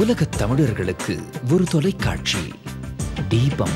உலகத் தமிழர்களுக்கு ஒரு தொலைக்காட்சி தீபம்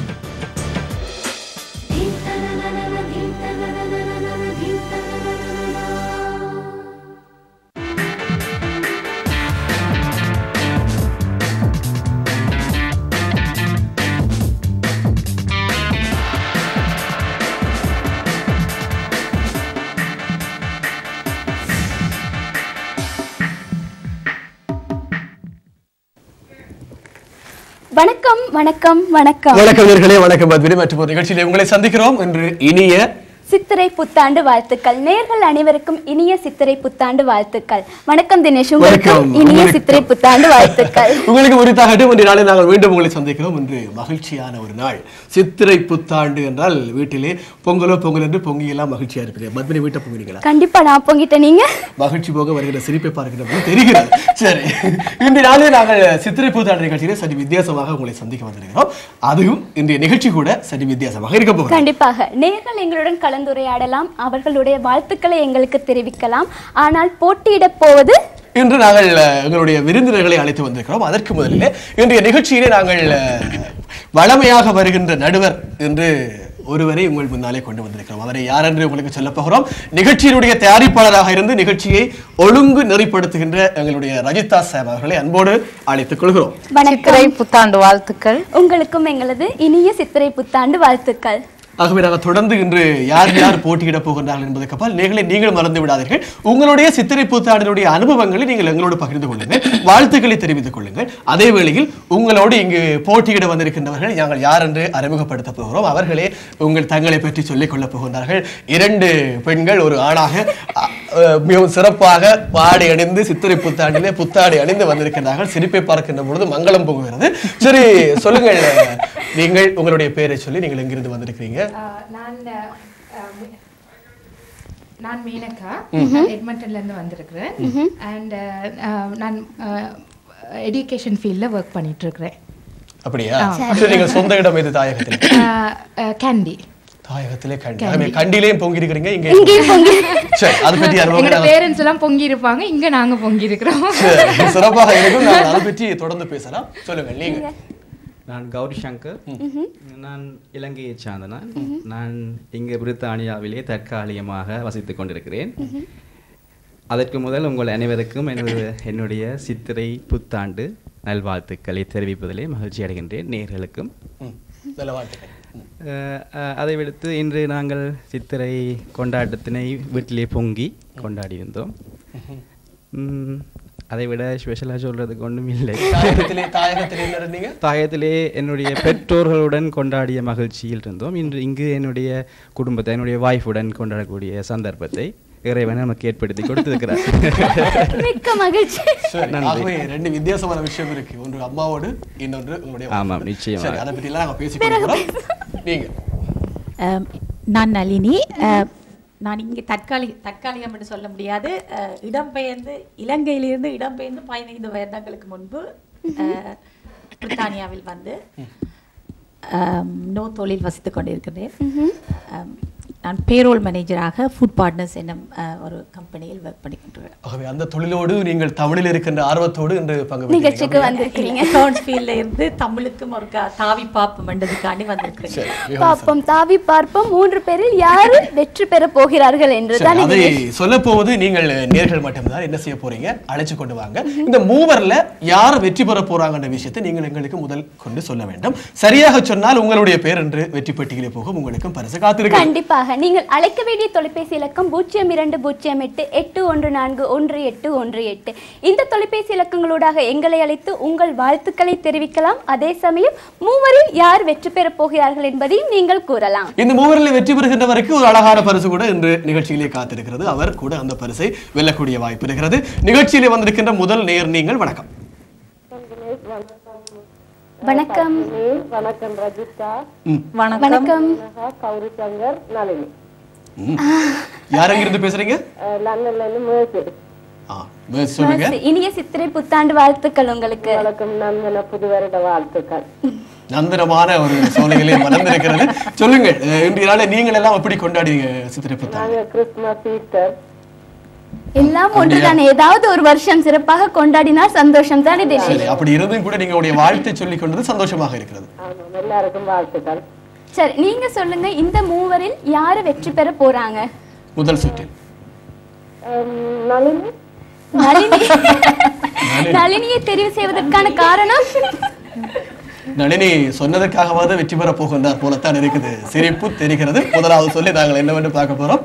வணக்கம் வணக்கம் வணக்கம் வணக்கம் நேர்களே வணக்கம் பத்மினி மற்றும் ஒரு நிகழ்ச்சியிலே உங்களை சந்திக்கிறோம் என்று இனிய சித்திரை புத்தாண்டு வாழ்த்துக்கள் நேர்கள் அனைவருக்கும் இனிய சித்திரை புத்தாண்டு வாழ்த்துக்கள் வணக்கம் தினேஷ் வணக்கம், உங்களுக்கும் இனிய வணக்கம். சித்திரை புத்தாண்டு வாழ்த்துக்கள் உங்களுக்கு உரித்தாகட்டும் இன்றைய நாளில் நாங்கள் மீண்டும் உங்களை சந்திக்கிறோம் என்று மகிழ்ச்சியான ஒரு நாள் சித்திரை புத்தாண்டு என்றால் வீட்டிலே பொங்கலோ பொங்கல் என்று பொங்கி எல்லாம் மகிழ்ச்சியா இருப்பீங்க பத்மினி வீட்டை பொங்குறீங்களா கண்டிப்பா நான் பொங்கிட்டேன் நீங்க மகிழ்ச்சி போக வருகிற சிரிப்பை பார்க்கிற போது தெரிகிறது சரி இன்றைய நாளில் நாங்கள் சித்திரை புத்தாண்டு நிகழ்ச்சியிலே சற்று வித்தியாசமாக உங்களை சந்திக்க வந்திருக்கிறோம் அதுவும் இன்றைய நிகழ்ச்சி கூட சற்று வித்தியாசமாக இருக்க போகிறது கண்டிப்பாக நேர்கள் எங்களுடன் கலந்துரையாடலாம் அவர்களுடைய வாழ்த்துக்களை எங்களுக்கு தெரிவிக்கலாம் ஆனால் போட்டியிடப் போவது இன்று நாங்கள் அஹ், எங்களுடைய விருந்தினர்களை அழைத்து வந்திருக்கிறோம் அதற்கு முதலிலே இன்றைய நிகழ்ச்சியிலே நாங்கள் அஹ், வழமையாக வருகின்ற நடுவர் என்று ஒருவரை உங்கள் முன்னாலே கொண்டு வந்திருக்கிறோம் அவரை யார் என்று உங்களுக்கு சொல்லப் போகிறோம் நிகழ்ச்சியினுடைய தயாரிப்பாளராக இருந்து நிகழ்ச்சியை ஒழுங்கு நெறிப்படுத்துகின்ற எங்களுடைய ரஜிதா சாம் அவர்களை அன்போடு அழைத்துக் கொள்கிறோம் வணக்கம் சித்திரை புத்தாண்டு வாழ்த்துக்கள் உங்களுக்கும் எங்களது இனிய சித்திரை புத்தாண்டு வாழ்த்துக்கள் ஆகவே நாங்கள் தொடர்ந்து இன்று யார் யார் போட்டியிடப் போகின்றார்கள் என்பதற்கு அப்பால் நீங்களே நீங்கள் மறந்து விடாதீர்கள் உங்களுடைய சித்திரை புத்தாண்டினுடைய அனுபவங்களை நீங்கள் எங்களோடு பகிர்ந்து கொள்ளுங்கள் வாழ்த்துக்களை தெரிவித்துக் கொள்ளுங்கள் அதே வேளையில் உங்களோடு இங்கு போட்டியிட வந்திருக்கின்றவர்கள் நாங்கள் யார் என்று அறிமுகப்படுத்த போகிறோம் அவர்களே உங்கள் தங்களை பற்றி சொல்லிக் கொள்ளப் போகின்றார்கள் இரண்டு பெண்கள் ஒரு ஆணாக அ, அ, மிகவும் சிறப்பாக பாடி அணிந்து சித்திரை புத்தாண்டிலே புத்தாடை அணிந்து வந்திருக்கிறார்கள் சிரிப்பை பார்க்கின்ற பொழுது மங்களம் போகுகிறது சரி சொல்லுங்கள் நீங்கள் உங்களுடைய பெயரை சொல்லி நீங்கள் எங்கிருந்து வந்திருக்கிறீங்க ஆஹ் நான் ஆஹ் மீ- நான் மீனக்கா நான் எட்மண்டன்ல இருந்து வந்திருக்கிறேன் அண்ட் நான் எஜுகேஷன் ஃபீல்டில் ஒர்க் பண்ணிட்டு இருக்கிறேன் அப்படியா சரி நீங்கள் சொந்த இடம் எது தாயகத்தில் கேண்டி தாயகத்திலே கண்டி ஆகவே கண்டிலேயும் பொங்கி இருக்கிறீங்க இங்க இங்கேயும் பொங்கி சரி அதை பற்றி அனுபவம் எங்களோட பேரண்ட்ஸ் எல்லாம் பொங்கி இருப்பாங்க இங்க நாங்க பொங்கி இருக்கிறோம் சரி, சிறப்பாக இருக்கும் நான் அதை பற்றி தொடர்ந்து பேசலாம் சொல்லுங்கள் நீங்க நான் கௌரி சங்கர் நான் இலங்கையைச் சார்ந்த நான் நான் இங்கு பிரித்தானியாவிலே தற்காலிகமாக வசித்துக் கொண்டிருக்கிறேன் அதற்கு முதல் உங்கள் அனைவருக்கும் எனது என்னுடைய சித்திரை புத்தாண்டு நல்வாழ்த்துக்களை தெரிவிப்பதிலே மகிழ்ச்சி அடைகின்றேன் நேர்களுக்கும் ம், நல்ல வாழ்த்துக்கள் ம். அஹ், அஹ், அதை விடுத்து இன்று நாங்கள் சித்திரை கொண்டாட்டத்தினை வீட்டிலே பொங்கி கொண்டாடியிருந்தோம் ம், அதை விட ஸ்பெஷலாக சொல்றதுக்கு ஒன்றும் இல்லை தாயகத்திலே தாயகத்திலே என்ன இருந்தீங்க தாயத்திலே என்னுடைய பெற்றோர்களுடன் கொண்டாடிய மகிழ்ச்சியில் இருந்தோம் இன்று இங்கு என்னுடைய குடும்பத்தை என்னுடைய வாய்ஃபுடன் கொண்டாடக்கூடிய சந்தர்ப்பத்தை இறைவன் நமக்கு ஏற்படுத்தி கொடுத்திருக்கிறார் மிக்க மகிழ்ச்சி சரி, நன்றி. ஆகவே ரெண்டு வித்தியாசமான விஷயம் இருக்கு ஒன்று அம்மாவோடு இன்னொன்று உங்களுடைய ஆமாம், வாழ்க்கையோடு. நிச்சயமாக. சரி அதை பற்றி எல்லாம் நாங்கள் பேசிக்கிறோம் நீங்க அம், நான் நளினி அஹ், நான் இங்கே தற்காலிக தற்காலிகம் என்று சொல்ல முடியாது அஹ், இடம்பெயர்ந்து இலங்கையிலிருந்து இடம்பெயர்ந்து பதினைந்து வருடங்களுக்கு முன்பு அஹ், பிரித்தானியாவில் வந்து அம், நோ தொழில் வசித்துக் கொண்டிருக்கிறேன் அம், நான் பேரோல் மேனேஜராக ஃபுட் பார்ட்னர்ஸ் என்னும் அஹ், ஒரு கம்பெனியில் ஒர்க் பண்ணிக்கின்றேன் ஆகவே அந்த தொழிலோடு நீங்கள் தமிழில் இருக்கின்ற ஆர்வத்தோடு இன்று பங்கு நிகழ்ச்சிக்கு பெற்றீர்கள். வந்திருக்கிறீங்க அக்கௌண்ட்ஸ் ஃபீல்டில் இருந்து தமிழுக்கும் ஒரு கா- தாவி பாப்பம் என்றதுக்காண்டி வந்திருக்கிறேன் சரி, மிகவும் பார்ப்போம் தாவி பார்ப்போம் மூன்று பேரில் யாரு வெற்றி பெற போகிறார்கள் என்றுதான் சரி, அதை இது சொல்ல போவது நீங்கள் நேர்கள் மட்டும்தான் என்ன செய்ய போறீங்க அழைச்சு கொண்டு வாங்க இந்த மூவர்ல யார் வெற்றி பெற போறாங்கன்ற விஷயத்தை நீங்கள் எங்களுக்கு முதல் கொண்டு சொல்ல வேண்டும் சரியாக சொன்னால் உங்களுடைய பேர் என்று வெற்றி பெட்டியிலே போகும் உங்களுக்கும் பரிசு காத்திருக்க கண்டிப்பாக நீங்கள் அழைக்க வேண்டிய தொலைபேசி இலக்கம் பூஜ்ஜியம் இரண்டு பூஜ்ஜியம் எட்டு எட்டு ஒன்று நான்கு ஒன்று எட்டு ஒன்று எட்டு இந்த தொலைபேசி இலக்கங்களூடாக எங்களை அழைத்து உங்கள் வாழ்த்துக்களை தெரிவிக்கலாம் அதே சமயம் மூவரில் யார் வெற்றி பெறப் போகிறார்கள் என்பதையும் நீங்கள் கூறலாம் இந்த மூவரில் வெற்றி பெறுகின்றவருக்கு ஒரு அழகான பரிசு கூட இன்று நிகழ்ச்சியிலே காத்திருக்கிறது அவர் கூட அந்த பரிசை வெல்லக்கூடிய வாய்ப்பு இருக்கிறது நிகழ்ச்சியிலே வந்திருக்கின்ற முதல் நேர் நீங்கள் வணக்கம் வணக்கம் வணக்கம் ரஜிதா வணக்கம் வணக்கம் கௌரி சங்கர் நளினி ம். யார் எங்கிருந்து பேசுறீங்க அஹ் லண்டன்ல இருந்து மேசு ஆ, மேல் சொல்லுங்க இனிய சித்திரை புத்தாண்டு வாழ்த்துக்கள் உங்களுக்கு வணக்கம் நந்தன புது வருட வாழ்த்துக்கள் நந்தனமான ஒரு சோலைகளே மலர்ந்திருக்கிறது சொல்லுங்கள் அஹ், இன்றைய நாளை நீங்கள் எல்லாம் எப்படி கொண்டாடுவீங்க சித்திரை புத்தாண்டு நாங்க கிறிஸ்துமஸ் ஈஸ்டர் எல்லாம் ஒன்றுதான் ஏதாவது ஒரு வருஷம் சிறப்பாக கொண்டாடினால் சந்தோஷம் தானே தினேஷ் சரி அப்படி இருந்தும் கூட நீங்க உடைய வாழ்த்தை சொல்லிக் கொண்டது சந்தோஷமாக இருக்கிறது ஆமாம் எல்லாருக்கும் வாழ்த்துக்கள் சரி நீங்க சொல்லுங்க இந்த மூவரில் யாரு வெற்றி பெற போறாங்க முதல் சுற்றில் ஆம், நளினி நளினி நளினியை தெரிவு செய்வதற்கான காரணம் நளினி சொன்னதற்காகவாவது வெற்றி பெற போகின்றார் போலத்தான் இருக்குது சிரிப்பு தெரிகிறது முதலாவது சொல்லி நாங்கள் என்னவென்று பார்க்க போறோம்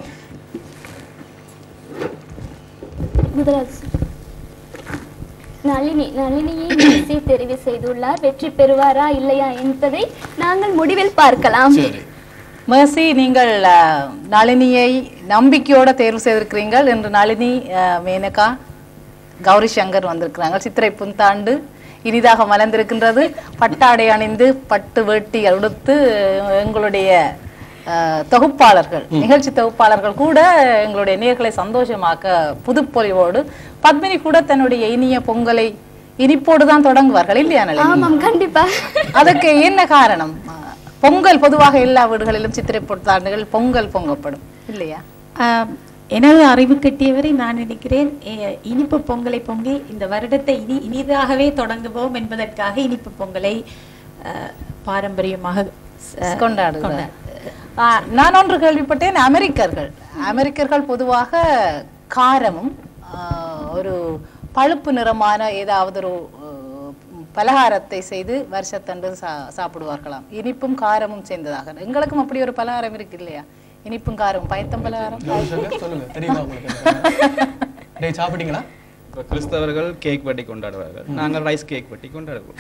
முதலாவது சொல். நளினி நளினியை தேசிய தெரிவு செய்துள்ளார் வெற்றி பெறுவாரா இல்லையா என்பதை நாங்கள் முடிவில் பார்க்கலாம் சரி மேர்சி நீங்கள் அஹ், நளினியை நம்பிக்கையோட தேர்வு செய்திருக்கிறீர்கள் என்று நளினி அஹ், மேனகா கௌரி சங்கர் வந்திருக்கிறாங்க சித்திரை புத்தாண்டு இனிதாக மலர்ந்திருக்கின்றது பட்டாடை அணிந்து பட்டு வேட்டி உடுத்து அஹ், எங்களுடைய அஹ், தொகுப்பாளர்கள் நிகழ்ச்சி தொகுப்பாளர்கள் கூட எங்களுடைய நேர்களை சந்தோஷமாக்க புதுப்பொலிவோடு பத்மினி கூட தன்னுடைய இனிய பொங்கலை இனிப்போடு தான் தொடங்குவார்கள் இல்லையா நளினி ஆமாம் கண்டிப்பா அதற்கு என்ன காரணம் பொங்கல் பொதுவாக எல்லா வீடுகளிலும் சித்திரை புத்தாண்டுகள் பொங்கல் பொங்கப்படும் இல்லையா ஆம், எனது அறிவு கட்டியவரை நான் நினைக்கிறேன் எ- இனிப்பு பொங்கலை பொங்கி இந்த வருடத்தை இனி இனிதாகவே தொடங்குவோம் என்பதற்காக இனிப்பு பொங்கலை அஹ், பாரம்பரியமாக ச- கொண்டாடுகிறார் ஆ, நான் ஒன்று கேள்விப்பட்டேன் அமெரிக்கர்கள் அமெரிக்கர்கள் பொதுவாக காரமும் ஆ, ஒரு பழுப்பு நிறமான ஏதாவது ஒரு ஆ, பலகாரத்தை செய்து வருஷத்தன்று சா சாப்பிடுவார்களாம் இனிப்பும் காரமும் சேர்ந்ததாக எங்களுக்கும் அப்படி ஒரு பலகாரம் இருக்கு இல்லையா இனிப்பும் காரமும் பயத்தம் பலகாரம் சொல்லுங்க, சொல்லுங்க தெரியுமா உங்களுக்கு டேய் சாப்பிட்டீங்களா இப்ப கிறிஸ்தவர்கள் கேக் வெட்டி கொண்டாடுவார்கள் நாங்கள் ரைஸ் கேக் வெட்டி கொண்டாடுவோம்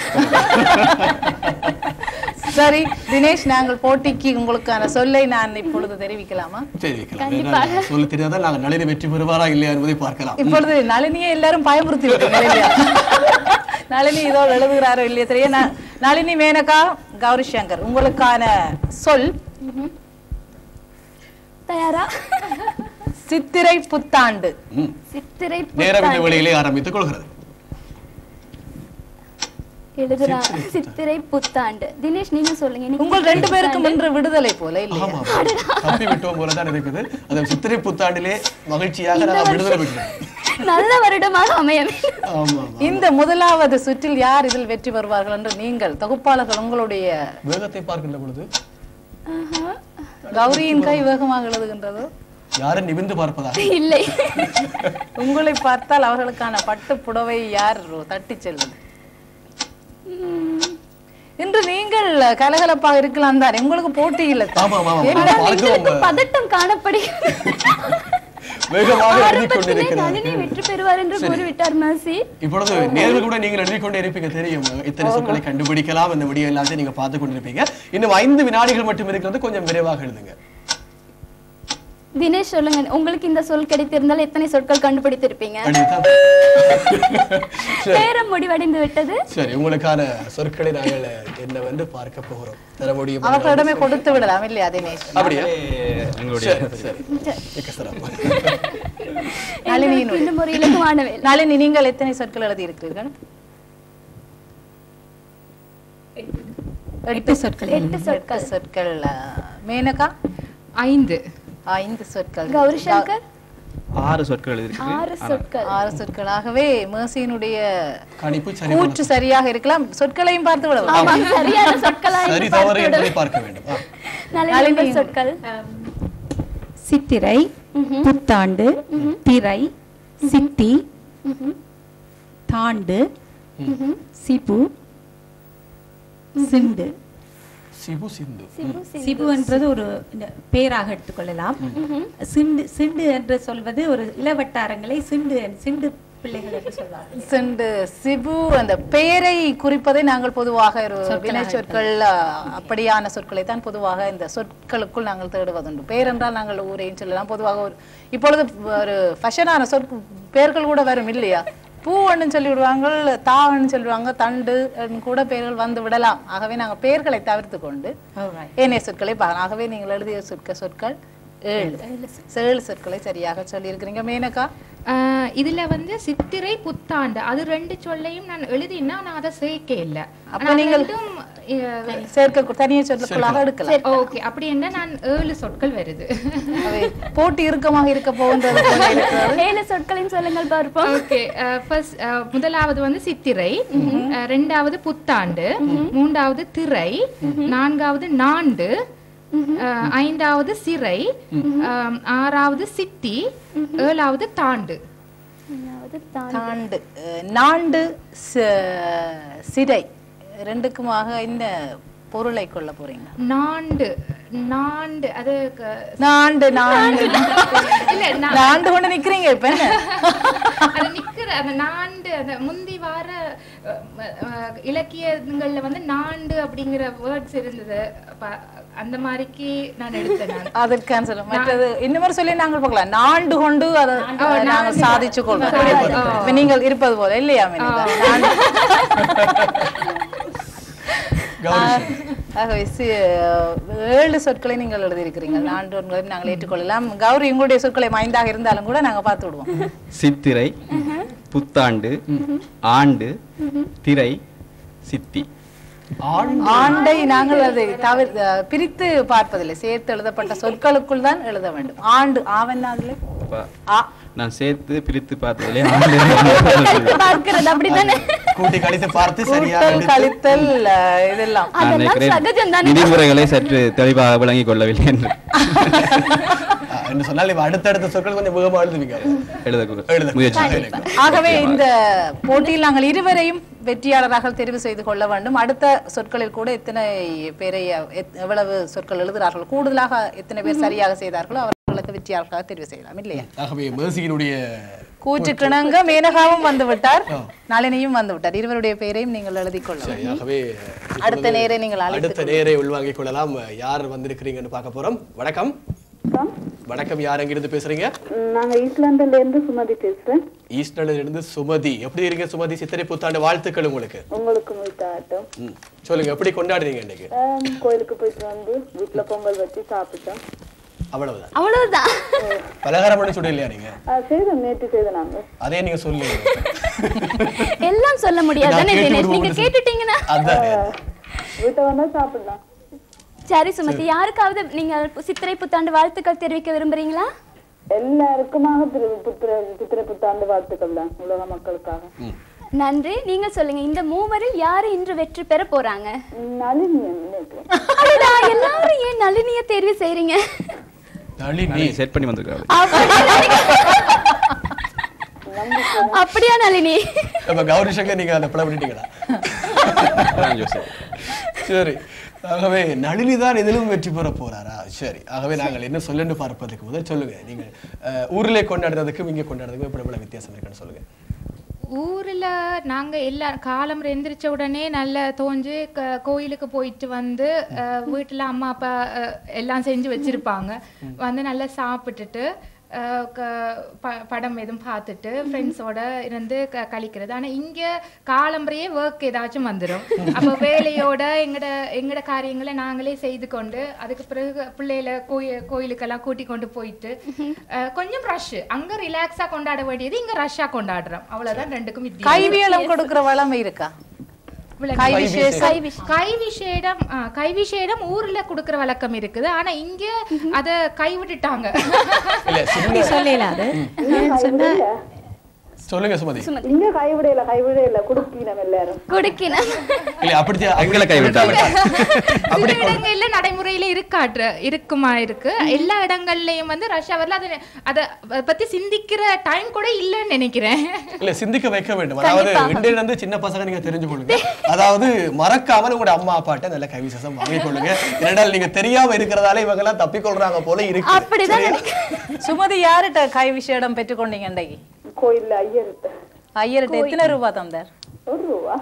சரி தினேஷ் நாங்கள் போட்டிக்கு உங்களுக்கான சொல்லை நான் இப்பொழுது தெரிவிக்கலாமா தெரிவிக்கலாம் ஏன்னா, சொல்ல தெரியாதான் நாங்கள் நளினி வெற்றி பெறுவாரா இல்லையா என்பதை பார்க்கலாம் இப்பொழுது நளினியை எல்லாரும் பயமுறுத்தி விட்டீங்க இல்லையா நளினி இதோ எழுதுகிறாரோ இல்லையா தெரிய ந- நளினி மேனகா கௌரி சங்கர் உங்களுக்கான சொல் தயாரா சித்திரை புத்தாண்டு ம். சித்திரை நேரம் இந்த வழியிலே ஆரம்பித்துக் கொள்கிறது எழுதுறா சித்திரை புத்தாண்டு தினேஷ் நீங்க சொல்லுங்க இன்னைக்கு உங்கள் ரெண்டு பேருக்கும் இன்று விடுதலை போல இல்லையா ஆமா தப்பி விட்டோம் போலதான் இருக்குது அந்த சித்திரை புத்தாண்டிலே மகிழ்ச்சியாக நாங்கள் விடுதலை பெற்றோம் நல்ல வருடமாக அமைய வேண்டும். ஆமா இந்த முதலாவது சுற்றில் யார் இதில் வெற்றி பெறுவார்கள் என்று நீங்கள் தொகுப்பாளர்கள் உங்களுடைய வேகத்தை பார்க்கின்ற பொழுது ஆஹா. கௌரியின் கை வேகமாக எழுதுகின்றதோ யாரும் நிமிர்ந்து பார்ப்பதா இல்லை உங்களை பார்த்தால் அவர்களுக்கான பட்டு புடவை யார் தட்டி செல்வது இன்று நீங்கள் கலகலப்பாக இருக்கலாம் தான் உங்களுக்கு போட்டி இல்லை ஆமா ஆமா ஆமா. ஆனால் பார்க்க எங்களுக்கு உங்க பதட்டம் காணப்படுகிறது வேகமாக எழுதி ஆரம்பத்திலே கொண்டிருக்கிறார் நளினி வெற்றி பெறுவார் என்று கூறிவிட்டார் மர்சி இப்பொழுது நேர்கள் கூட நீங்கள் எழுதி கொண்டே இருப்பீங்க தெரியும் இத்தனை சொற்களை கண்டுபிடிக்கலாம் இந்த விடிய எல்லாத்தையும் நீங்க பார்த்து கொண்டிருப்பீங்க இன்னும் ஐந்து வினாடிகள் மட்டும் இருக்கிறது கொஞ்சம் விரைவாக எழுதுங்க தினேஷ் சொல்லுங்க உங்களுக்கு இந்த சொல் கிடைத்திருந்தால் எத்தனை சொற்கள் கண்டுபிடித்திருப்பீங்க அப்படித்தான். நேரம் முடிவடைந்து விட்டது சரி உங்களுக்கான சொற்களை நாங்கள் என்னவென்று பார்க்க போகிறோம் தர முடியும் அவர்களிடமே கொடுத்து விடலாம் இல்லையா தினேஷ் அப்படியா எங்களுடைய சரி சரி மிக்க சிறப்பு. எங்களுக்கு இன்னும் ஒரு இலகுவான வேலை நளினி நீங்கள் எத்தனை சொற்கள் எழுதி இருக்கிறீர்கள் எட்டு சொற்கள் எட்டு சொற்கள் எட்டு சொற்கள் அஹ், மேனகா ஐந்து ஐந்து சொற்கள் கௌரி சங்கர் ஆறு சொற்கள் எழுதியிருக்கு ஆறு சொற்கள் ஆறு சொற்களாகவே மேசியினுடைய கணிப்பு சரி கூற்று சரியாக இருக்கலாம் சொற்களையும் பார்த்து விடலாம் ஆமாம் சரியான சொற்களா சரி தவறு என்பதை பார்க்க வேண்டும் ஆ. நல்ல உங்கள் சொற்கள் சித்திரை புத்தாண்டு திரை சித்தி தாண்டு சிபு சிந்து சிபு சிந்து சிபு என்றது ஒரு இந்த பேராக எடுத்துக்கொள்ளலாம் சிண்டு சிண்டு என்று சொல்வது ஒரு இளவட்டாரங்களை சிண்டு சிண்டு பிள்ளைகள் என்று சொல்வார்கள் சென்று சிபு அந்த பெயரை குறிப்பதை நாங்கள் பொதுவாக ஒரு வினை சொற்கள் அஹ், அப்படியான சொற்களை தான் பொதுவாக இந்த சொற்களுக்குள் நாங்கள் தேடுவதுண்டு பெயர் என்றால் நாங்கள் ஊரையும் சொல்லலாம் பொதுவாக ஒரு இப்பொழுது ஒரு ஃபஷனான சொற் பெயர்கள் கூட வரும் இல்லையா பூன்னு சொல்லி விடுவாங்க தான்னு சொல்லுவாங்க தண்டு ன்னு கூட பெயர்கள் வந்து விடலாம் ஆகவே நாங்கள் பெயர்களை தவிர்த்து கொண்டு ஏனைய சொற்களை பார்க்கலாம் ஆகவே நீங்கள் எழுதிய சொற்க சொற்கள் ஏழு ஏழு சொற்களை சரியாக சொல்லியிருக்கிறீங்க மேனகா ஆஹ் இதுல வந்து சித்திரை புத்தாண்டு அது ரெண்டு சொல்லையும் நான் எழுதினா நான் அதை சேர்க்க இல்ல அப்ப ஆனா நீங்கள் ரெண்டும் சேர்க்க தனியே சொற்களாக எடுக்கலாம் ஓகே அப்படி என்ன நான் ஏழு சொற்கள் வருது அவை போட்டி இறுக்கமாக இருக்க போகின்றது போல இருக்கிறது. ஏழு சொற்களையும் சொல்லுங்கள் பார்ப்போம் ஓகே ஃபர்ஸ்ட் முதலாவது வந்து சித்திரை அஹ், ரெண்டாவது புத்தாண்டு மூன்றாவது திரை நான்காவது நாண்டு அஹ், ஐந்தாவது சிறை அஹ், ஆறாவது சித்தி ஏழாவது தாண்டு அதாவது தான் தாண்டு அஹ், நாண்டு ச- சிறை ரெண்டுக்குமாக என்ன பொருளை கொள்ள போறீங்க நாண்டு நாண்டு அது க- நாண்டு நாண்டு இல்ல நான் நாண்டு கொண்டு நிக்கிறீங்க இப்ப என்ன அது நிக்கிற அந்த நாண்டு அந்த முந்தி வார அஹ், அஹ், இலக்கியங்கள்ல வந்து நாண்டு அப்படிங்கிற வேர்ட்ஸ் இருந்தது அப்ப அந்த மாதிரிக்கு நான் எடுத்தேன் நான் அதற்கான சொல்ல மற்றது இன்னொரு சொல்லி நாங்கள் பார்க்கலாம் நாண்டு கொண்டு அதை நாங்கள் சாதிச்சு கொள்வோம் இப்ப நீங்கள் இருப்பது போல இல்லையா மினிதா? நாண்டு ஆகவே சி- ஏழு சொற்களை நீங்கள் எழுதியிருக்கிறீங்க நான்கு ஒன்பதை நாங்கள் ஏற்றுக்கொள்ளலாம் கௌரி உங்களுடைய சொற்களை மைந்தாக இருந்தாலும் கூட நாங்க பார்த்து விடுவோம் சித்திரை புத்தாண்டு ஆண்டு திரை சித்தி ஆண்டை நாங்கள் அதை தவிர அஹ், பிரித்து பார்ப்பதில்லை சேர்த்து எழுதப்பட்ட சொற்களுக்குள் தான் எழுத வேண்டும் ஆண்டு ஆவன்னாதிலே அப்ப ஆ நான் சேர்த்து பிரித்து பார்த்ததிலே ஆண்டு பார்க்கிறது அப்படித்தானே கூட்டி கழித்து பார்த்து சரியாக கூட்டல் எடுத்து- கழித்தல் அஹ், இதெல்லாம் நான் அதெல்லாம் நினைக்கிறேன் சகஜம் தானே விதிமுறைகளை சற்று தெளிவாக விளங்கிக் கொள்ளவில்லை என்று ஆ, என்று சொன்னால் இப்ப அடுத்தடுத்த சொற்கள் கொஞ்சம் வேகமா எழுதுவீங்க எழுத எழுத முயற்சி ஆகவே இந்த போட்டியில் நாங்கள் இருவரையும் வெற்றியாளராக தெரிவு செய்து கொள்ள வேண்டும் அடுத்த சொற்களில் கூட எத்தனை பேரை எத்- எவ்வளவு சொற்கள் எழுதுகிறார்கள் கூடுதலாக எத்தனை பேர் சரியாக செய்தார்களோ அவர்களுக்கு வெற்றியாளர்களாக தெரிவு செய்யலாம் இல்லையா ஆகவே மேசியினுடைய கூற்று கிணங்க மேனகாவும் வந்து விட்டார் நளினியும் வந்து விட்டார் இருவருடைய பெயரையும் நீங்கள் எழுதிக் கொள்ளலாம் ஆகவே அடுத்த நேரை நீங்கள் அழைத்து அடுத்த நேரை உள்வாங்கிக் கொள்ளலாம் யார் வந்திருக்கிறீங்கன்னு பார்க்க போறோம் வணக்கம் வணக்கம் யார் எங்கிருந்து பேசுறீங்க நாங்க ஈஸ்லாந்துல இருந்து சுமதி பேசுறேன் ஈஸ்டர்ல இருந்து சுமதி எப்படி இருக்கீங்க சுமதி சித்திரை புத்தாண்டு வாழ்த்துக்கள் உங்களுக்கு உங்களுக்கு முயற்சாட்டம் ம். சொல்லுங்க எப்படி கொண்டாடுறீங்க இன்னைக்கு கோயிலுக்கு போயிட்டு வந்து வீட்டுல பொங்கல் வச்சு சாப்பிட்டோம் அவ்வளவுதான் அவ்வளவுதான் பலகாரம் பண்ணி சுட இல்லையா நீங்க ஆஹ் செய்தோம் நேற்று செய்தோம் நாங்க அதே நீங்க சொல்லுங்க எல்லாம் சொல்ல முடியாது நான் கேட்டு தினேஷ் நீங்க விடுவோம். கேட்டுட்டீங்கன்னா அதான் வீட்டை வந்தா சாப்பிடலாம் சரி சுமதி யாருக்காவது நீங்கள் சித்திரை புத்தாண்டு வாழ்த்துக்கள் தெரிவிக்க விரும்புறீங்களா எல்லாருக்குமாக திரு புத்திர சித்திரை புத்தாண்டு வாழ்த்துக்கள் தான் உலக மக்களுக்காக நன்றி நீங்க சொல்லுங்க இந்த மூவரில் யாரு இன்று வெற்றி பெற போறாங்க நளினி நினைக்கிறேன் அடடா, எல்லாரும் ஏன் நளினிய தேர்வு செய்றீங்க நளினி செட் பண்ணி வந்திருக்காரு அப்படியா நளினி அப்ப கௌரி சங்கர் நீங்க அந்த பிளவு பண்ணிட்டீங்களா அதான் யோசிக்கிறேன். சரி ஆகவே நளினி தான் இதிலும் வெற்றி பெற போறாரா சரி ஆகவே நாங்கள் என்ன சொல்லணும்னு பார்ப்பதற்கு முதல் சொல்லுங்க நீங்க அஹ், ஊரிலே கொண்டாடுறதுக்கும் இங்க கொண்டாடுறதுக்கும் எப்படி எவ்வளவு வித்தியாசம் இருக்குன்னு சொல்லுங்க ஊர்ல நாங்க எல்லா காலம் எந்திரிச்ச உடனே நல்ல தோஞ்சு க- கோயிலுக்கு போயிட்டு வந்து அஹ், வீட்டுல அம்மா அப்பா அஹ், எல்லாம் செஞ்சு வச்சிருப்பாங்க வந்து நல்லா சாப்பிட்டுட்டு அஹ், க- ப- படம் எதுவும் பார்த்துட்டு ஃப்ரெண்ட்ஸோட இருந்து க- கழிக்கிறது ஆனா இங்க காலம்பரையே ஒர்க் ஏதாச்சும் வந்துடும் அப்போ வேலையோட எங்கட எங்கட காரியங்களை நாங்களே செய்து கொண்டு அதுக்கு பிறகு பிள்ளைகளை கோயில் கோயிலுக்கெல்லாம் கூட்டி கொண்டு போயிட்டு அஹ், கொஞ்சம் ரஷ் அங்க ரிலாக்ஸா கொண்டாட வேண்டியது இங்க ரஷ்ஷா கொண்டாடுறோம் அவ்வளவுதான் ரெண்டுக்கும் வித்தியாசம் கைவியலம் கொடுக்கிற வளமை இருக்கா விளக்கு. கை விசேஷம் கை விஷேடம் ஆ, கை விஷேடம் ஊர்ல குடுக்கிற வழக்கம் இருக்குது ஆனா இங்க அத கைவிட்டுட்டாங்க இல்ல சின்ன சொல்லல அது ஏன்னு சொன்னா சொல்லுங்க சுமதி இங்க கைவிடையில கைவிடையில குடுக்கினம் எல்லாரும் கொடுக்கின இல்ல அப்படி எங்களை கைவிட்டாங்க சில இடங்கள்ல நடைமுறையில இருக்காற்று இருக்குமா இருக்கு எல்லா இடங்கள்லயும் வந்து ரஷ் அவர்ல அதை அத பத்தி சிந்திக்கிற டைம் கூட இல்லைன்னு நினைக்கிறேன் இல்ல சிந்திக்க வைக்க வேண்டும் அதாவது இன்றையில இருந்து சின்ன பசங்க நீங்க தெரிஞ்சு கொள்ளுங்க அதாவது மறக்காம உங்களோட அம்மா அப்பாட்ட நல்ல கைவிசேஷம் வாங்கிக் கொள்ளுங்க ஏனென்றால் நீங்க தெரியாம இருக்கிறதால இவங்க எல்லாம் தப்பிக்கொள்றாங்க போல இருக்கு அப்படிதான் சரியா? சுமதி யார்கிட்ட கை விஷயம் பெற்றுக்கொண்டீங்க இன்றைக்கு கோயில்ல ஐயர்கிட்ட ஐயர்கிட்ட எத்தனை ரூபா தந்தார் ஒரு ரூபா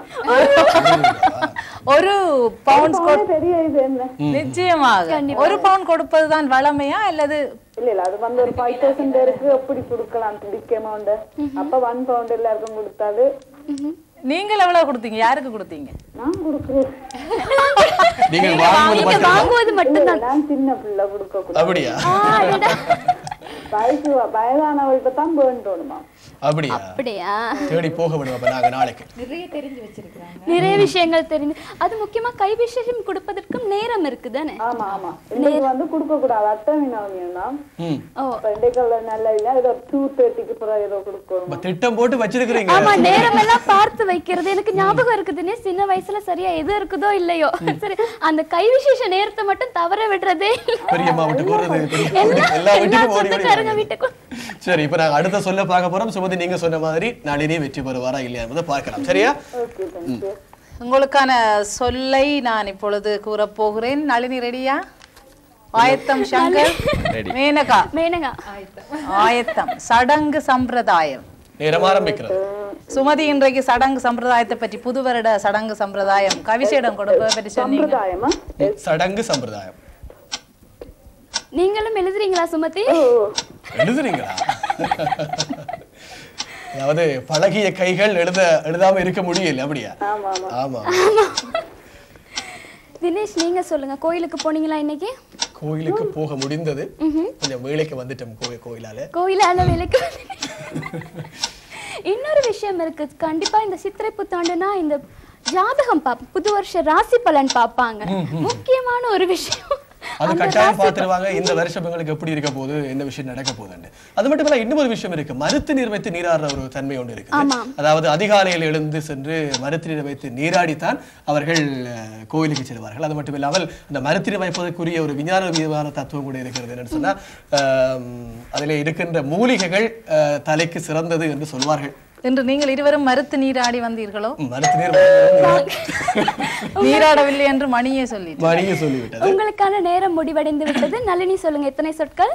ஒரு பவுன்ஸ் போனே பெரிய இது என்ன நிச்சயமாக ஒரு பவுன் கொடுப்பதுதான் வளமையா அல்லது இல்ல இல்ல அது வந்து ஒரு ஃபைவ் தௌசண்ட் பேருக்கு எப்படி கொடுக்கலாம் பிடிக்க அமௌண்ட் அப்ப ஒன் பவுண்ட் எல்லாருக்கும் கொடுத்தாது நீங்கள் எவ்வளவு கொடுத்தீங்க யாருக்கு கொடுத்தீங்க நான் கொடுக்குறேன் நீங்க வாங்குவது நீங்க மட்டும் வாங்குவது மட்டும்தான் நான் சின்ன பிள்ளை கொடுக்க கூடாது அப்படியா வயசு வயதானவள்கிட்ட தான் வேண்டணுமா அப்படியா அப்படியா தேடி போக விடுவோம் அப்ப நாங்க நாளைக்கு நிறைய தெரிஞ்சு வச்சிருக்கிறாங்க நிறைய விஷயங்கள் தெரிந்து அது முக்கியமா கை விசேஷம் கொடுப்பதற்கும் நேரம் இருக்குதானே ஆமா ஆமா இன்னைக்கு வந்து கொடுக்க கூடாது அட்டமி நவமியா ம் ஓ இன்னைக்கு நல்ல இல்ல ஏதோ டூ தேர்ட்டிக்கு பிறகு ஏதோ கொடுக்கணும் அப்ப திட்டம் போட்டு வச்சிருக்கிறீங்க ஆமா நேரம் எல்லாம் பார்த்து வைக்கிறது எனக்கு ஞாபகம் இருக்குதுன்னே சின்ன வயசுல சரியா எது இருக்குதோ இல்லையோ சரி அந்த கை விசேஷ நேரத்தை மட்டும் தவற விடுறதே இல்ல. பெரியம்மா வீட்டுக்கு போறது பெரிய- எல்லா- எல்லா எல்லா வீட்டுக்கும் ஓடி ஓடி சொந்தக்காரங்க வர்றது. வீட்டுக்கும் சரி இப்ப நாங்க அடுத்த சொல்ல பார்க்க போறோம் சுமதி நீங்க சொன்ன மாதிரி நளினி வெற்றி பெறுவாரா இல்லையா என்பதை பார்க்கலாம் சரியா ஓகே தேங்க்யூ உங்களுக்கான சொல்லை நான் இப்பொழுது கூறப் போகிறேன் நளினி ரெடியா ஆயத்தம் சங்கர் மேனகா மேனகா ஆயத்தம் சடங்கு சம்பிரதாயம் நேரம் ஆரம்பிக்கிறது சுமதி இன்றைக்கு சடங்கு சம்பிரதாயத்தை பற்றி புது வருட சடங்கு சம்பிரதாயம் கவிசேடம் கொடுப்பதை பற்றி சொன்னீங்க சம்பிரதாயமா சடங்கு சம்பிரதாயம் நீங்களும் எழுதுறீங்களா சுமதி எழுதுறீங்களா அதாவது பழகிய கைகள் எழுத எழுதாம இருக்க முடியல அப்படியா ஆமா ஆமா ஆமா தினேஷ் நீங்க சொல்லுங்க கோயிலுக்கு போனீங்களா இன்னைக்கு கோயிலுக்கு போக முடிந்தது கொஞ்சம் வேலைக்கு வந்துட்டோம் கோயில் கோயிலால கோயிலால வேலைக்கு இன்னொரு விஷயம் இருக்கு கண்டிப்பா இந்த சித்திரை புத்தாண்டுனா இந்த ஜாதகம் பாப்ப புது வருஷ ராசி பலன் பாப்பாங்க முக்கியமான ஒரு விஷயம் அது அந்த கட்டாயம் ராசி பார்த்துருவாங்க இந்த வருஷம் எங்களுக்கு எப்படி இருக்க போகுது என்ன விஷயம் நடக்க போகுதுன்னு அது மட்டும் இல்ல இன்னொரு விஷயம் இருக்கு மறுத்து நீர் வைத்து நீராடுற ஒரு தன்மை ஒன்று இருக்கு ஆமாம். அதாவது அதிகாலையில் எழுந்து சென்று மறுத்து நீர் வைத்து நீராடித்தான் அவர்கள் அஹ், கோயிலுக்கு செல்வார்கள் அது மட்டும் இல்லாமல் அந்த மறுத்து நீர் வைப்பதற்குரிய ஒரு விஞ்ஞான விதமான தத்துவம் கூட இருக்கிறது என்னன்னு சொன்னா ஆம், அதிலே இருக்கின்ற மூலிகைகள் அஹ், தலைக்கு சிறந்தது என்று சொல்வார்கள் இன்று நீங்கள் இருவரும் மறுத்து நீராடி வந்தீர்களோ ம், மறுத்து நீர் வைப்பது நீராடவில்லை என்று மணியே சொல்லி மணியை சொல்லிவிட்டது உங்களுக்கான நேரம் முடிவடைந்து விட்டது நளினி சொல்லுங்க எத்தனை சொற்கள்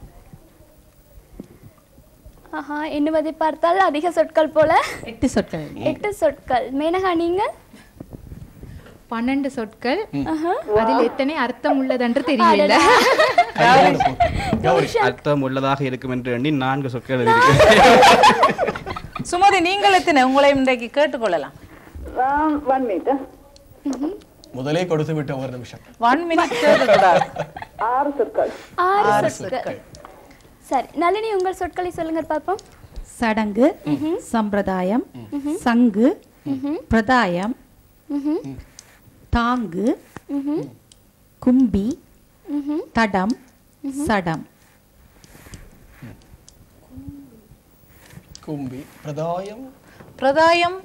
ஆஹா எண்ணுவதை பார்த்தால் அதிக சொற்கள் போல எட்டு சொற்கள் எட்டு சொற்கள் மேனகா நீங்க பன்னெண்டு சொற்கள் அதில் எத்தனை அர்த்தம் உள்ளதென்று தெரியல கையோடு போட்டு. கௌரி அர்த்தம் உள்ளதாக இருக்கும் என்று எண்ணி நான்கு சொற்கள் எழுதியிருக்கிறேன் சுமதி நீங்கள் எத்தனை உங்களை இன்றைக்கு கேட்டுக்கொள்ளலாம் ஒன் மினிட் முதலே கொடுத்து விட்ட ஒரு நிமிஷம் ஒன் மினிட் கேட்கக்கூடாது ஆறு சொற்கள் ஆறு சொற்கள் சரி நளினி உங்கள் சொற்களை சொல்லுங்க பார்ப்போம் சடங்கு சம்பிரதாயம் சங்கு பிரதாயம் தாங்கு கும்பி தடம் சடம் கும்பி பிரதாயம் பிரதாயம்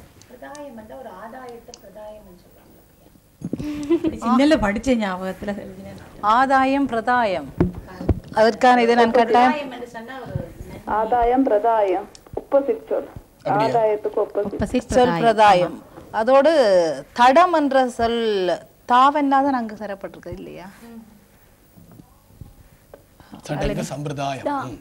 சின்னல படிச்ச ஞாபகத்துல எழுதினேன் ஆதாயம் பிரதாயம் அதற்கான இதை நான் கட்டாயம் ஆதாயம் பிரதாயம் ஒப்போசிட் சொல் ஆதாயத்துக்கு ஒப்போசிட் Opposite சொல் பிரதாயம் அதோடு தடம் என்ற சொல் தாவென்னாதான் அங்கு தரப்பட்டிருக்கு இல்லையா சடங்கு சம்பிரதாயம் ம்.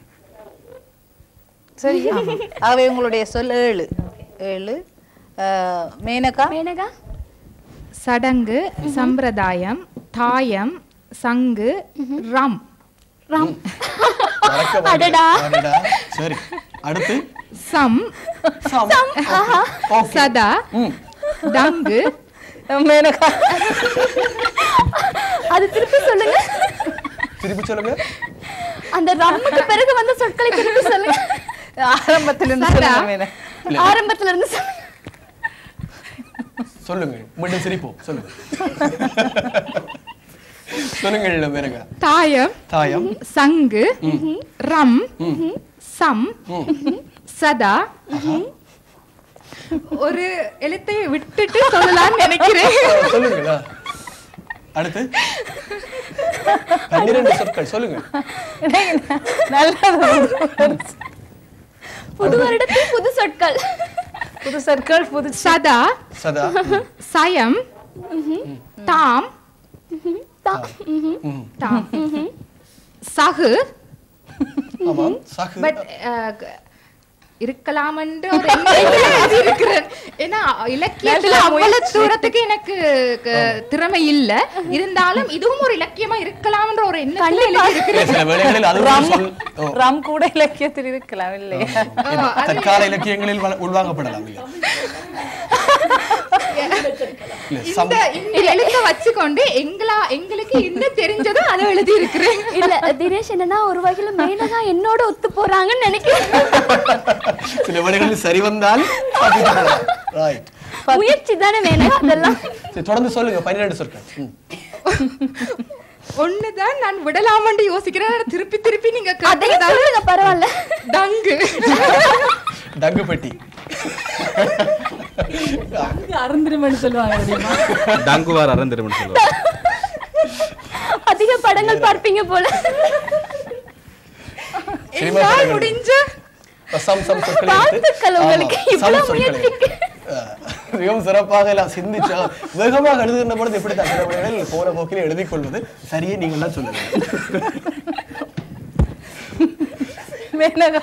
சரி ஆகவே உங்களுடைய சொல் ஏழு ஏழு அஹ், மேனகா மேனகா சடங்கு சம்பிரதாயம் தாயம் சங்கு ரம் ராம் மறக்க மாட்டேன். அடடா. அடடா. சரி அடுத்து சம் சம் ஓகே சதா ம். டங்கு மேனகா அது திருப்பி சொல்லுங்க திருப்பி சொல்லுங்க அந்த ரம்முக்கு பிறகு வந்த சொற்களை திருப்பி சொல்லுங்க ஆரம்பத்திலிருந்து சொல்லுங்க மேனகா. ஆரம்பத்துல இருந்து சொல்லுங்க சொல்லுங்க மீண்டும் சிரிப்போம் சொல்லுங்க சொல்லுங்கள் மேனகா தாயம் தாயம் சங்கு ரம் சம் சதா ஒரு எழுத்தை விட்டுட்டு சொல்லலாம்னு நினைக்கிறேன் சொல்லுங்களா அடுத்து பன்னிரண்டு சொற்கள் சொல்லுங்க நல்லது புது வருடத்தில் புது சொற்கள் புது சொற்கள் புது சதா சதா சயம் தாம் தா- ம்ஹும். ம். தாம் சகு ஆமாம் சகு பட் இருக்கலாம்னு ஒரு எண்ணத்துல எழுதி இருக்கிறேன் ஏன்னா இலக்கியத்துல அவ்வளவு தூரத்துக்கு எனக்கு க- திறமை இல்ல இருந்தாலும் இதுவும் ஒரு இலக்கியமா இருக்கலாம்ன்ற ஒரு எண்ணத்துல எழுதி இருக்கிறேன் சில வேளைகளில் அது ஒரு சொல் ஓ, ரம் கூட இலக்கியத்தில் இருக்கலாம் இல்லையா இது தற்கால இலக்கியங்களில் வள- உள்வாங்கப்படலாம் இல்லையா இந்த இந்த எழுத்த வச்சுக்கொண்டு எங்களா எங்களுக்கு என்ன தெரிஞ்சதோ அதை எழுதி இருக்கிறேன் இல்ல தினேஷ் என்னன்னா ஒரு வகையில மேனகா என்னோட ஒத்து போறாங்கன்னு நினைக்கிறேன் சில வேளைகளில் சரி வந்தால் ரைட் முயற்சி தானே மேனகா அதெல்லாம் சரி தொடர்ந்து சொல்லுங்க பன்னிரெண்டு சொற்கள் ம். ஒண்ணுதான் நான் விடலாமண்டு யோசிக்கிறேன் ஆனா திருப்பி திருப்பி நீங்க அதையும் கேட்டதால சொல்லுங்க பரவாயில்ல டங்கு டங்கு பெட்டி அருந்திருமன்னு சொல்லுவாங்க தெரியுமா டங்குவார் அறந்திருமன் சொல்லுவாங்க அதிக படங்கள் பார்ப்பீங்க போல சினிமா என்னால் படங்கள். முடிஞ்ச சம் சம் சொற்களை எடுத்து- வாழ்த்துக்கள் உங்களுக்கு. ஆமா, சம் இவ்வளவு சொற்களை முயற்சிக்கு. அஹ், மிகவும் சிறப்பாக எல்லாம் சிந்திச்சு வேகமாக எழுதுகின்ற பொழுது எப்படி தான் சில வேளைகளில் போற போக்கிலே எழுதிக் கொள்வது சரியே நீங்கள்லாம் சொல்லுங்க மேனகா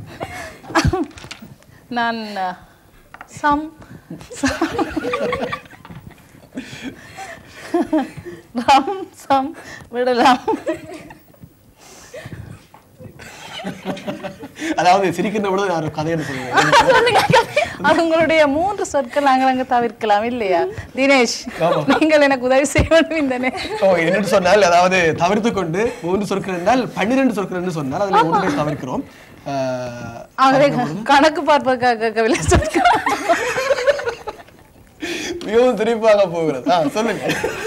நான் அஹ், சம் ரம் சம் விடலாம் அதாவது சிரிக்கின்ற பொழுது நான் ஒரு கதையை சொல்லுவேன் அவங்களுடைய மூன்று சொற்கள் நாங்கள் அங்க தவிர்க்கலாம் இல்லையா தினேஷ் ஆமா. நீங்கள் எனக்கு உதவி செய்ய வேண்டும் இந்த நேரம். ஓ என்னன்னு சொன்னால் அதாவது தவிர்த்து கொண்டு மூன்று சொற்கள் என்றால் பன்னிரண்டு சொற்கள் என்று சொன்னால் அதில் ஒன்றை தவிர்க்கிறோம் அஹ், ஆகவே கணக்கு பார்ப்பதற்காக கேட்கவில்லை சொற்கள் மிகவும் சிரிப்பாக போகிறது ஆ சொல்லுங்க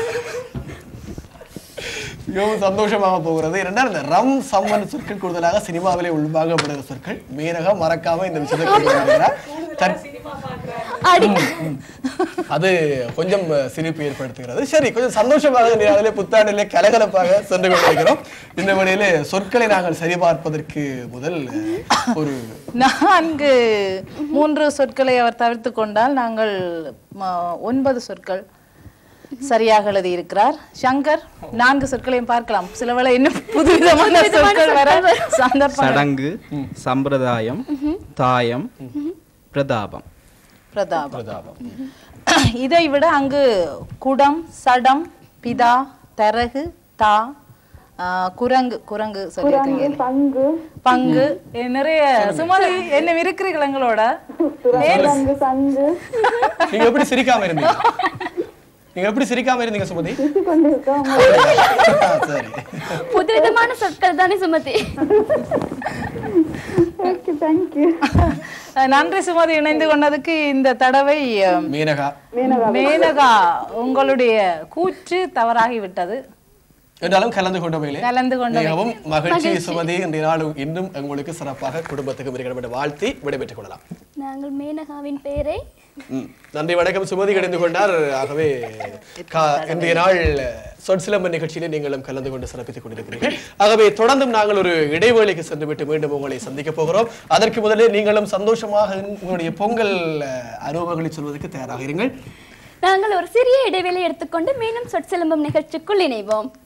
மிகவும் சந்தோஷமாக போகிறது இரண்டால் இந்த ரம் சம்மன் சொற்கள் கூடுதலாக சினிமாவிலே உள்வாங்கப்படுகிற சொற்கள் மீனக மறக்காம இந்த விஷயத்தை கொண்டு வருகிறார். தற்- அடி ம். அது கொஞ்சம் அஹ், சிரிப்பு ஏற்படுத்துகிறது சரி கொஞ்சம் சந்தோஷமாக இந்த நாளிலே புத்தாண்டிலே கலகலப்பாக சென்று கொண்டிருக்கிறோம் இந்த வழியிலே சொற்களை நாங்கள் சரிபார்ப்பதற்கு முதல் அஹ், ஒரு நான்கு மூன்று சொற்களை அவர் தவிர்த்து கொண்டால் நாங்கள் ம, ஒன்பது சொற்கள் சரியாக எழுதி இருக்கிறார் சங்கர் நான்கு சொற்களையும் பார்க்கலாம் சில வேளை இன்னும் புதுவிதமான சொற்கள் வர சந்தர்ப்பம் சடங்கு சம்பிரதாயம் தாயம் பிரதாபம் பிரதாபம் பிரதாபம் இதை விட அங்கு குடம் சடம் பிதா தரகு தா ஆ, குரங்கு குரங்கு சொல்லியிருக்கீங்க பங்கு பங்கு எ, நிறைய சுமார் என்ன இருக்கிறீர்கள் எங்களோட பங்கு சங்கு நீங்க எப்படி சிரிக்காம இருந்தீங்க நீங்க எப்படி சிரிக்காம இருந்தீங்க சுமதி கொண்டிருக்கோம் சரி புதுவிதமான சொற்கள் தானே சுமதி ஓகே தேங்க்யூ நன்றி சுமதி இணைந்து கொண்டதுக்கு இந்த தடவை அம், மீனகா மேனகா உங்களுடைய கூற்று தவறாகி விட்டது என்றாலும் கலந்து கொண்டவையிலே கலந்து கொண்டவை. மிகவும் மகிழ்ச்சி சுமதி இன்றைய நாள் இன்னும் உங்களுக்கு சிறப்பாக குடும்பத்துக்கு இருக்கிற வாழ்த்தி விடைபெற்றுக் கொள்ளலாம் நாங்கள் மேனகாவின் பெயரை ம். நன்றி வணக்கம் சுமதி கிடைந்து கொண்டார் ஆகவே கா- இன்றைய நாள் சொற்சிலம்ப நிகழ்ச்சியிலே நீங்களும் கலந்து கொண்டு சிறப்பித்துக் கொண்டிருக்கிறீர்கள் ஆகவே தொடர்ந்தும் நாங்கள் ஒரு இடைவேளைக்கு சென்றுவிட்டு மீண்டும் உங்களை சந்திக்க போகிறோம் அதற்கு முதலே நீங்களும் சந்தோஷமாக உங்களுடைய பொங்கல் அஹ், அனுபவங்களை சொல்வதற்கு தயாராக இருங்கள் நாங்கள் ஒரு சிறிய இடைவேளை எடுத்துக்கொண்டு மீண்டும் சொற்சிலம்பம் நிகழ்ச்சிக்குள் இணைவோம்